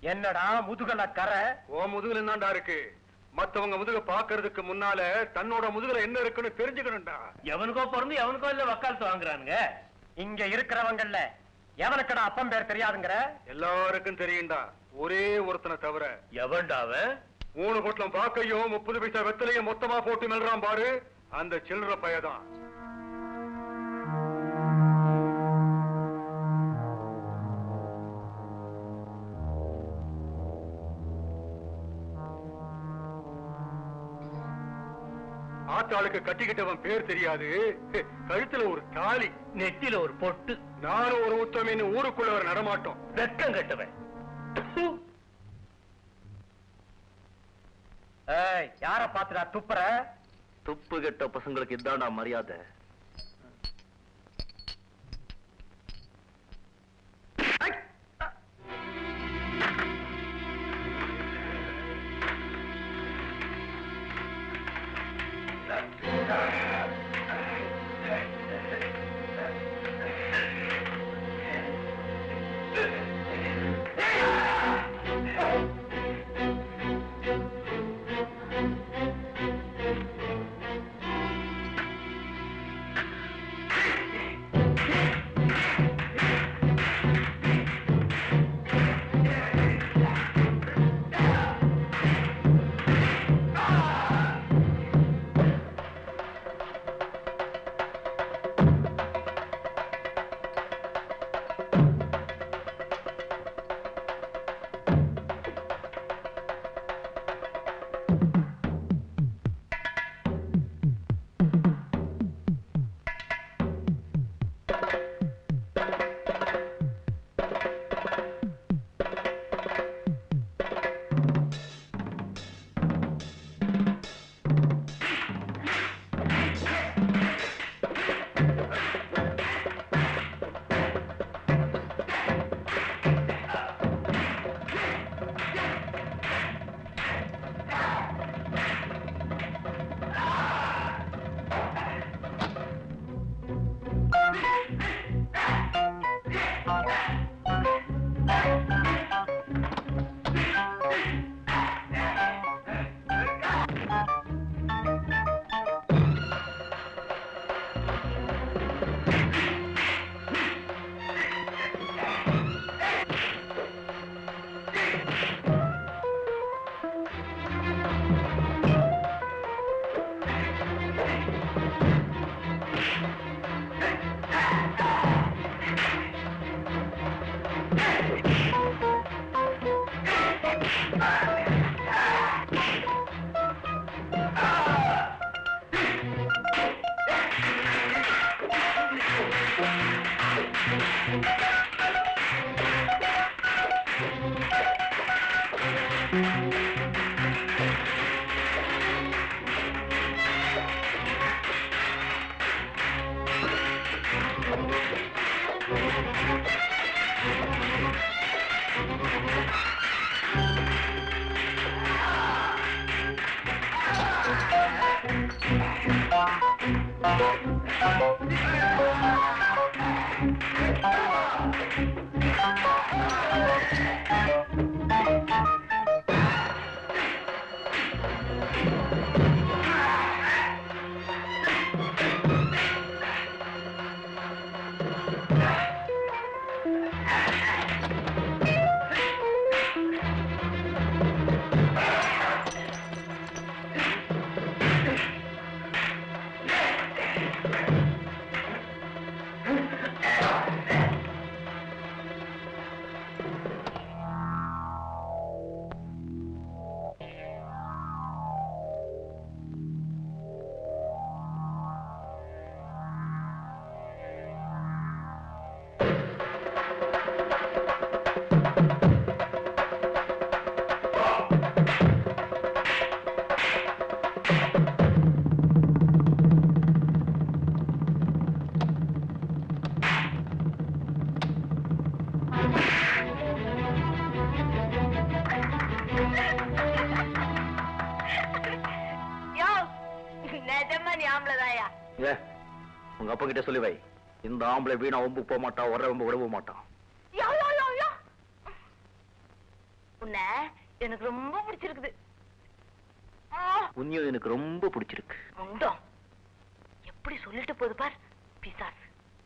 என்னடா முதுகல கரை ஓ முதுகுல இருந்தாண்டா இருக்கு மத்தவங்க முதுக பாக்குறதுக்கு முன்னால தன்னோட முதுகுல என்ன இருக்குன்னு தெரிஞ்சுக்கணும்டா எவனுக்கோ பிறந்து எவனுக்கோ இல்ல வக்காலத்து வாங்குறானுங்க இங்க இருக்கிறவங்கல்ல எவனுக்குடா அப்பம் பேர் தெரியாதுங்கிற எல்லாருக்கும் தெரியும்டா ஒரே ஒருத்தனை தவிர எவன்டா அவன் மூணு பொட்டலம் பாக்கையும் முப்பது பைசா வெத்தலையும் மொத்தமா போட்டு மெல்றான் பாரு அந்த சில்லற பையதான் ஆத்தாளுக்கு கட்டிக்கிட்டவன் பேர் தெரியாது கழுத்துல ஒரு தாலி நெத்தில ஒரு பொட்டு நானும் ஒரு உத்தமின்னு ஊருக்குள்ள ஒரு நடமாட்டோம் வெக்கம் கட்டுவன் ஏய் யார பாத்துடா துப்புற துப்பு கெட்ட பசங்களுக்கு இதான்டா மரியாதை யோ நிஜமா நீ ஆம்பளதாயா ஏ உங்க அப்பா கிட்ட சொல்லி வை இந்த ஆம்பளை வீணா ஒம்பு போக மாட்டான் ஒரே ஒம்பு விடவும் மாட்டான் யோ யோ யோ யோ உன்னை எனக்கு ரொம்ப பிடிச்சிருக்குது ஆ, உன்னையும் எனக்கு ரொம்ப பிடிச்சிருக்கு முண்டம் எப்படி சொல்லிட்டு போகுது பார் பிசாசு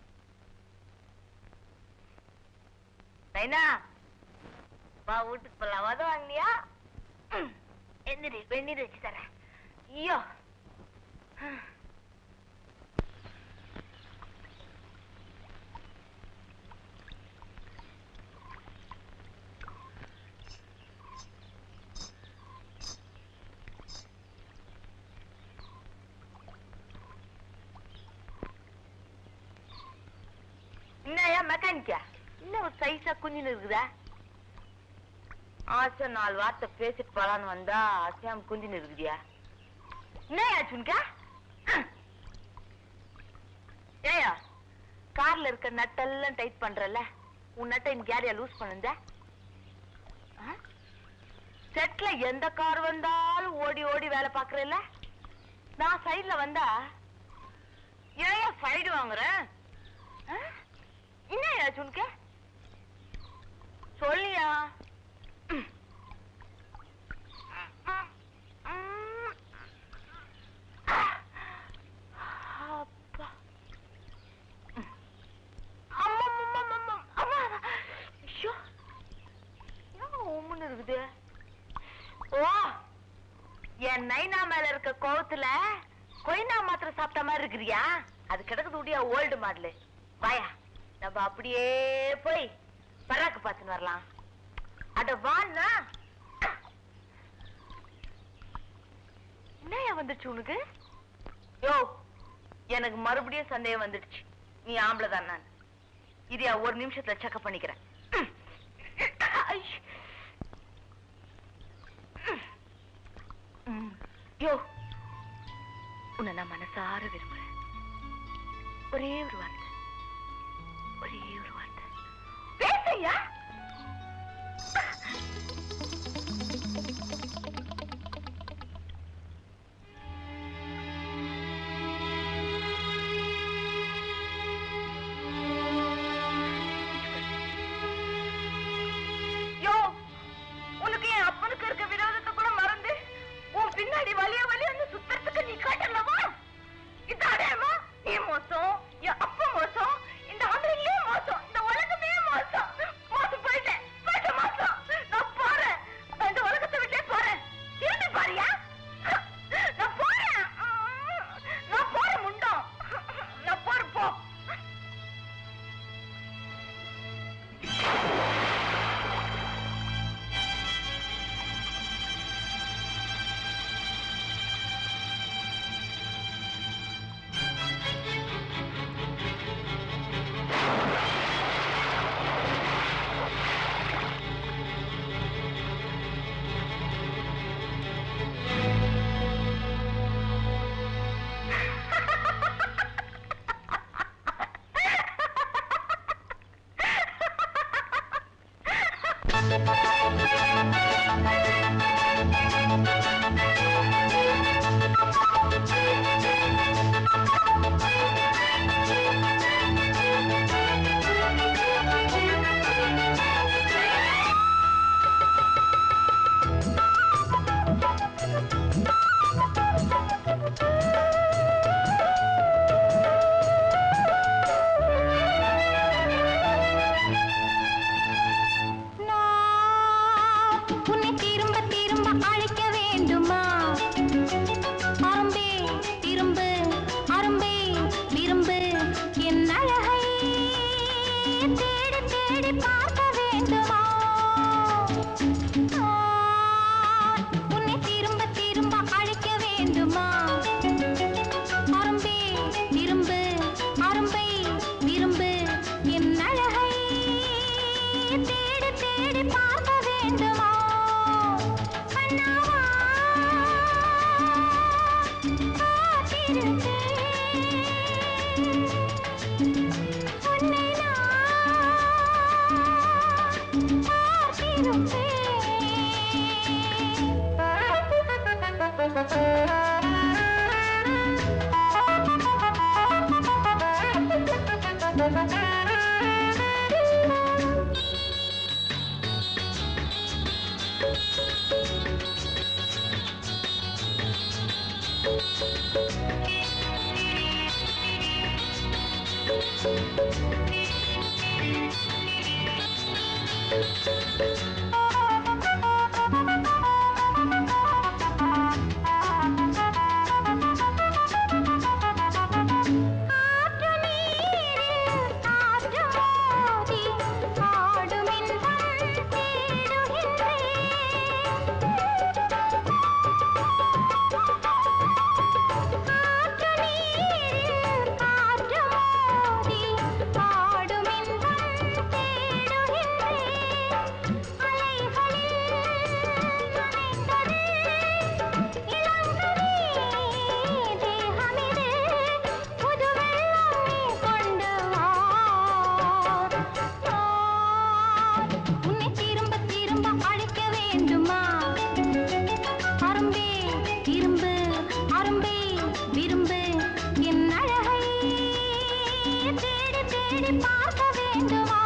நைனா வா வீட்டுக்கு போலாம் வத வாங்கினியா ம், எந்திரி வெந்நீர் வச்சு தரேன் ஐயோ என்னையா மெக்கானிக்கா இன்னும் ஒரு சைஸா குஞ்சுன்னு இருக்குதா ஆசை நாலு வார்த்தை பேசிட்டு போலான்னு வந்தா அசையாம குஞ்சுன்னு இருக்குதியா என்னையா சுன்கா ஏயா கார்ல இருக்க நட்டெல்லாம் டைட் பண்றல உன் நட்டை இன்னைக்கு யாரையா லூஸ் பண்ணுந்த செட்ல எந்த கார் வந்தாலும் ஓடி ஓடி வேலை பாக்குறேல்ல நான் சைடுல வந்தா ஏன் சைடு வாங்குறேன் ஆ? என்னையா சுன்க சொல்லியா அப்பா. அம்மம்மம்மம்மம். அம்மா. ஐயோ. என்னங்க உம்முன்னு இருக்குது ஓ என் நைனா மேல இருக்க கோவத்துல கொய்னா மாத்திரம் சாப்பிட்ட மாதிரி இருக்கிறியா அது கிடக்குது உடியா ஓல்டு மாடலு வாயா நம்ம அப்படியே போய் பராக்கு பார்த்துன்னு வரலாம் அட வாண்ணா என்னையா வந்துடுச்சு உனக்கு யோ எனக்கு மறுபடியும் சந்தேகம் வந்துடுச்சு நீ ஆம்பளை தான் நான் இதையா ஒரு நிமிஷத்துல செக்அப் பண்ணிக்கிறேன் ஐ. ம். யோ உன்னை நான் மனசார விரும்புறேன் ஒரே ஒரு வார்த்தை ஒரே ஒரு வார்த்தை பேசையா யோ உனக்கு என் அப்பனுக்கு இருக்க விரோதத்தை கூட மறந்து உன் பின்னாடி வலிய வலிய வந்து சுத்தறதுக்கு நீ காட்டலவா இது அடையமா நீ மோசம் என் அப்பா மோசம் இந்த ஆம்பளைங்களே மோசம் இந்த உலகமே மோசம் மோசம் போயிட்டேன் போயிட்டேன் மோசம் நான் போறேன் நான் இந்த உலகத்தை விட்டே போறேன் திரும்பி பாரியா நான் போறேன் நான் போறேன் முண்டம் நான் போறேன் போ உன்னை திரும்ப திரும்ப அழைக்க வேண்டுமா அரும்பே திரும்பு அரும்பே விரும்பு என் அழகை தேடி தேடி பார்க்க வேண்டுமா நான் உன்னை திரும்ப திரும்ப அழைக்க வேண்டுமா அரும்பே திரும்பு அரும்பை விரும்பு என் அழகை தேடி தேடி பார்க்க வேண்டுமா கண்ணாவா காத்திருப்பேன் உன்னை நான் பார்த்திருப்பேன் ஆற்று நீரில் காற்று மோதி ஆடும் இன்பம் தேடுகின்றேன் ஆற்று நீரில் காற்று மோதி ஆடும் இன்பம் தேடுகின்றேன் அலைகளில் நனைந்தது இளங்கனி தேகமிது புது வெள்ளம் நீ கொண்டு வா உன்னை திரும்ப திரும்ப அழைக்க வேண்டுமா அரும்பே இரும்பு அரும்பே விரும்பு என் அழகை தேடி தேடி பார்க்க வேண்டுமா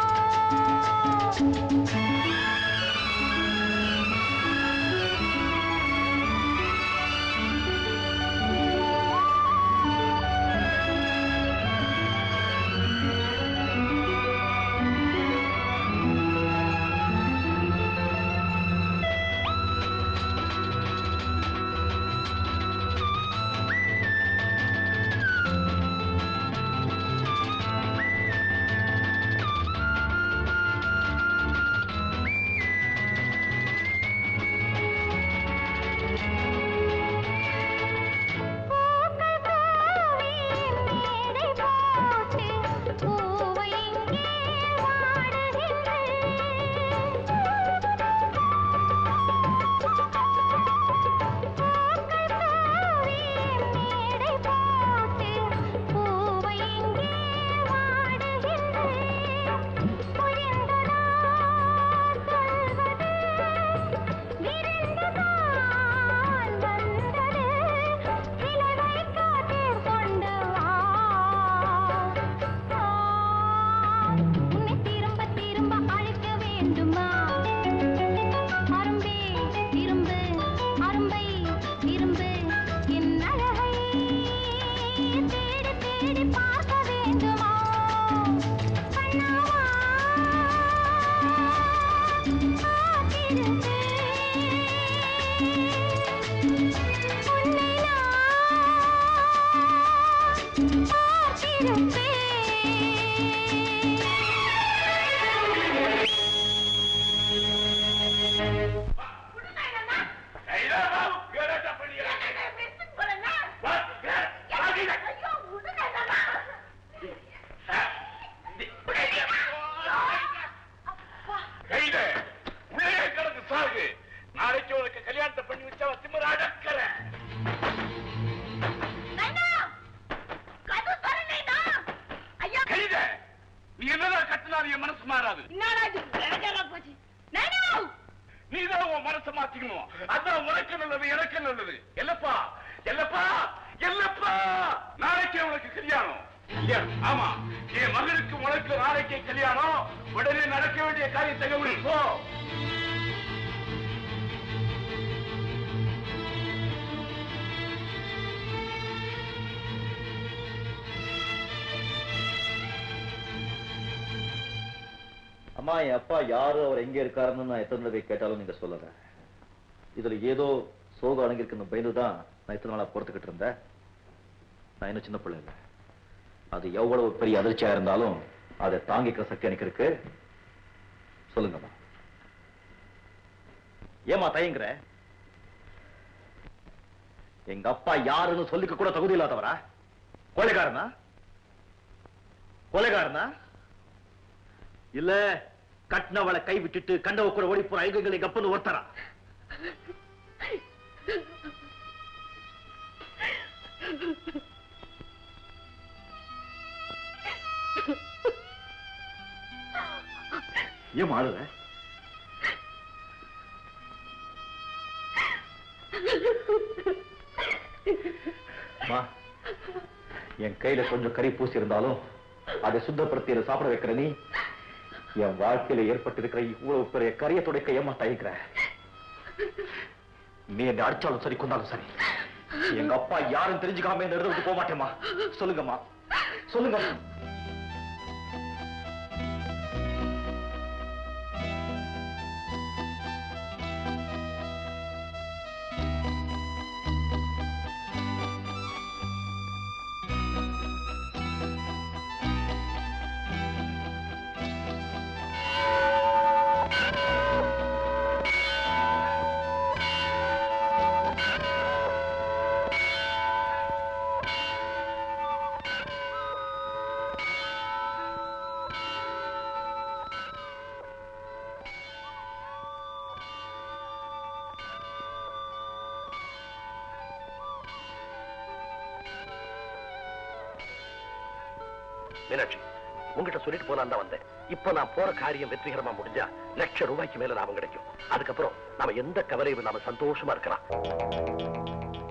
பூக்கள் பூவே மேடை போட்டு பூவை இங்கே வாடுகின்றேன் பூக்கள் பூவே மேடை போட்டு பூவை இங்கே வாடுகின்றேன் புரிந்ததா சொல்வது விருந்துதான் வந்தது இலவை காத்தீர் கொண்டு வா உன்னை திரும்ப திரும்ப அழைக்க வேண்டுமா அரும்பே திரும்பு அரும்பை விரும்பு என் அழகை தேடி தேடி பார்க்க வேண்டுமா கண்ணாவா கைதே உள்ளே கிடக்கு சாகு நாளைக்கு உனக்கு கல்யாணத்தை பண்ணி வச்சா திமிர அடக்கல கைதே நீ என்னதான் கட்டினாலும் என் மனசு மாறாது நீதான் உன் மனசை மாத்திக்கணும் அதான் உனக்கு நல்லது எனக்கு நல்லது எல்லப்பா எல்லப்பா எல்லப்பா நாளைக்கே உனக்கு கல்யாணம் கல்யாணம் ஆமா என் மகனுக்கு உனக்கு நாளைக்கே கல்யாணம் உடனே நடக்க வேண்டிய காரியத்தை கவனி போ அம்மா என் அப்பா யாரு அவர் எங்க இருக்காருன்னு நான் எத்தனை தடவை கேட்டாலும் நீங்க சொல்லுங்க இதுல ஏதோ சோகம் அடங்கியிருக்குன்னு பயந்துதான் நான் இத்தனை நாளா பொறுத்துக்கிட்டு இருந்தேன் நான் இன்னும் சின்ன பிள்ளை இல்லை அது எவ்வளவு பெரிய அதிர்ச்சியா இருந்தாலும் அதை தாங்கிக்கிற சக்தி எனக்கு இருக்கு சொல்லுங்கம்மா ஏமா தயங்குற எங்க அப்பா யாருன்னு சொல்லிக்க கூட தகுதி இல்லாதவரா கொலைகாரனா கொலைகாரனா இல்ல கட்டினவளை கை விட்டுட்டு கண்டவ கூட ஓடி போற ஐகங்களை கப்பன்னு ஒருத்தரா ஏன் ஆளுத அம்மா, என் கையில கொஞ்சம் கறி பூசி இருந்தாலும் அதை சுத்தப்படுத்தி அதை சாப்பிட வைக்கிற நீ என் வாழ்க்கையில ஏற்பட்டிருக்கிற இவ்வளவு பெரிய கரிய துடைக்க ஏமா தயக்கிற நீ என்னை அடிச்சாலும் சரி கொண்டாலும் சரி எங்க அப்பா யாரும் தெரிஞ்சுக்காம இந்த இடத்துக்கு போக மாட்டேமா சொல்லுங்கம்மா சொல்லுங்க மீனாட்சி உங்ககிட்ட சொல்லிட்டு போலான்னு தான் வந்தேன் இப்ப நான் போற காரியம் வெற்றிகரமா முடிஞ்சா லட்சம் ரூபாய்க்கு மேல லாபம் கிடைக்கும் அதுக்கப்புறம் நாம எந்த கவலையும் நாம சந்தோஷமா இருக்கலாம்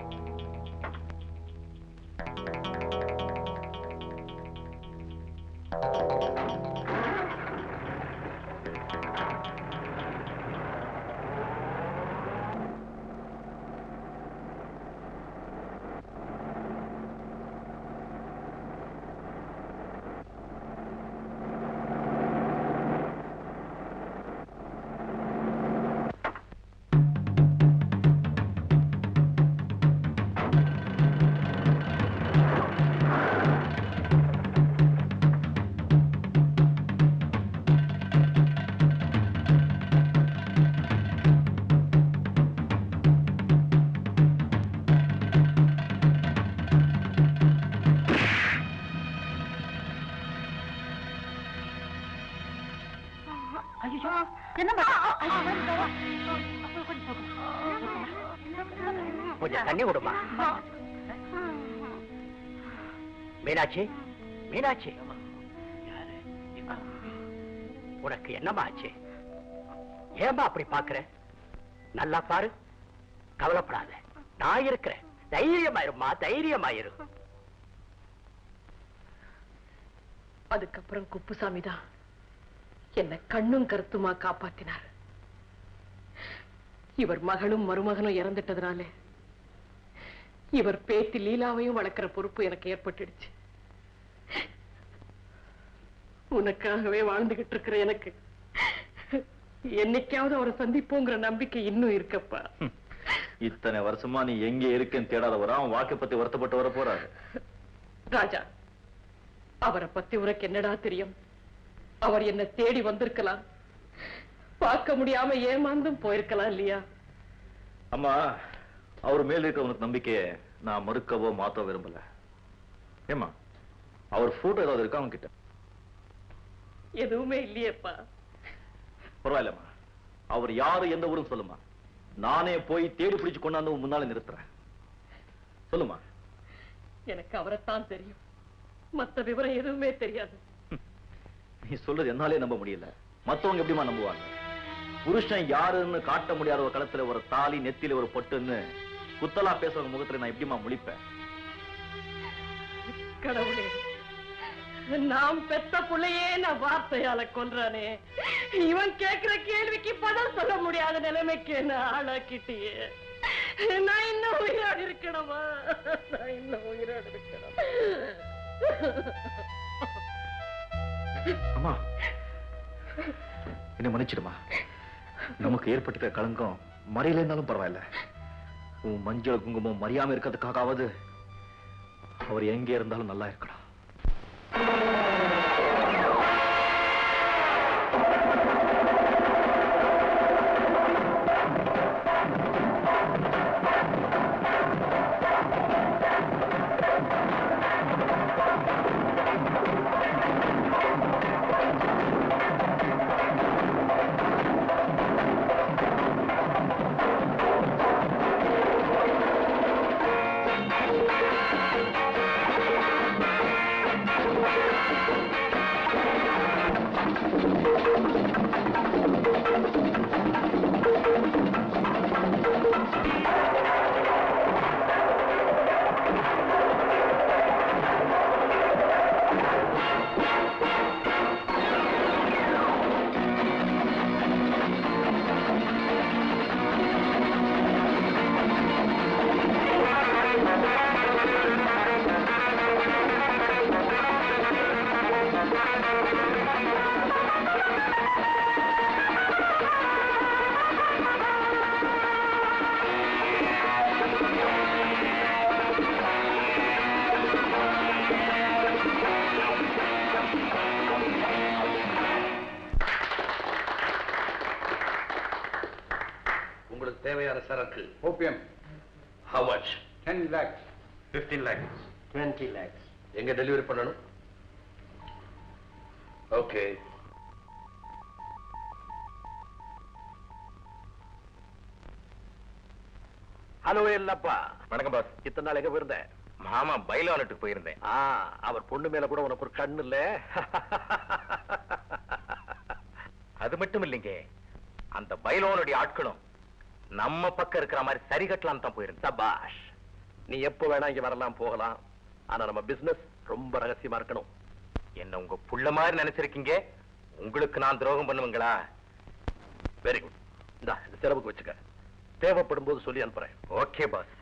கொஞ்சம் தண்ணி கொடுமா மீனாட்சி மீனாட்சி உனக்கு என்னம்மா ஆச்சு ஏமா அப்படி பாக்குற நல்லா பாரு கவலைப்படாத நான் இருக்கிறேன் தைரியமாயிருமா தைரியமாயிரு அதுக்கப்புறம் குப்புசாமி தான் என்ன கண்ணும் கருத்துமா காப்பாத்தினார் இவர் மகளும் மருமகனும் இறந்துட்டதுனால இவர் பேத்தி லீலாவையும் வளர்க்கிற பொறுப்பு எனக்கு ஏற்பட்டுடுச்சு உனக்காகவே வாழ்ந்துகிட்டு இருக்கிற எனக்கு என்னைக்காவது அவரை சந்திப்போங்கிற நம்பிக்கை இன்னும் இருக்கப்பா இத்தனை வருஷமா நீ எங்க இருக்கேன்னு தேடாதவரா அவன் வாழ்க்கை பத்தி வருத்தப்பட்டு வர போறாரு ராஜா அவரை பத்தி உனக்கு என்னடா தெரியும் அவர் என்ன தேடி வந்திருக்கலாம் பார்க்க முடியாம ஏமாந்தும் போயிருக்கலாம் இல்லையா அம்மா அவர் மேல் இருக்க உனக்கு நம்பிக்கையை நான் மறுக்கவோ மாத்தவோ விரும்பல ஏமா அவர் போட்டோ ஏதாவது இருக்கா அவங்க கிட்ட எதுவுமே இல்லையேப்பா பரவாயில்லம்மா அவர் யாரு எந்த ஊரும் சொல்லுமா நானே போய் தேடி பிடிச்சு கொண்டாந்து உன் முன்னால நிறுத்துறேன் சொல்லுமா எனக்கு அவரைத்தான் தெரியும் மத்த விவரம் எதுவுமே தெரியாது நீ சொல்றது என்னாலே நம்ப முடியல மத்தவங்க எப்படிமா நம்புவாங்க புருஷன் யாருன்னு காட்ட முடியாத ஒரு களத்துல ஒரு தாலி நெத்தியில ஒரு பொட்டுன்னு குத்தலா பேசுறவங்க முகத்துல நான் எப்படிமா முழிப்பேன் கடவுளே நாம் பெத்த புள்ளையே நான் வார்த்தையால கொல்றானே இவன் கேக்குற கேள்விக்கு பதில் சொல்ல முடியாத நிலைமைக்கு என்ன ஆளாக்கிட்டியே நான் இன்னும் உயிரோடு இருக்கணுமா நான் இன்னும் உயிரோடு இருக்கணும் அம்மா என்ன மன்னிச்சிடுமா நமக்கு ஏற்பட்ட களங்கம் மறையில இருந்தாலும் பரவாயில்ல உன் மஞ்சள் குங்குமம் மறியாம இருக்கிறதுக்காகவாவது அவர் எங்கே இருந்தாலும் நல்லா இருக்கணும் உங்களுக்கு தேவையான சரக்கு opium how much ten lakhs fifteen lakhs twenty lakhs எங்க டெலிவரி பண்ணணும் ஓகே ஹலோ இல்லப்பா வணக்கம் பாஸ் இத்தனை நாள் எங்க போயிருந்த மாமா பைலோனட்டுக்கு போயிருந்தேன் ஆ அவர் பொண்ணு மேல கூட உனக்கு ஒரு கண்ணு இல்ல அது மட்டும் இல்லைங்க அந்த பைலோனுடைய ஆட்களும் நம்ம பக்கம் இருக்கிற மாதிரி சரி கட்டலாம் தான் போயிருந்தேன் சபாஷ் நீ எப்ப வேணா இங்க வரலாம் போகலாம் ஆனா நம்ம பிசினஸ் ரொம்ப ரகசியமா இருக்கணும் என்ன உங்க புள்ள மாதிரி நினைச்சிருக்கீங்க உங்களுக்கு நான் துரோகம் பண்ணுவீங்களா வெரி குட் இந்த செலவுக்கு வச்சுக்க தேவைப்படும் போது சொல்லி அனுப்புறேன் ஓகே பாஸ்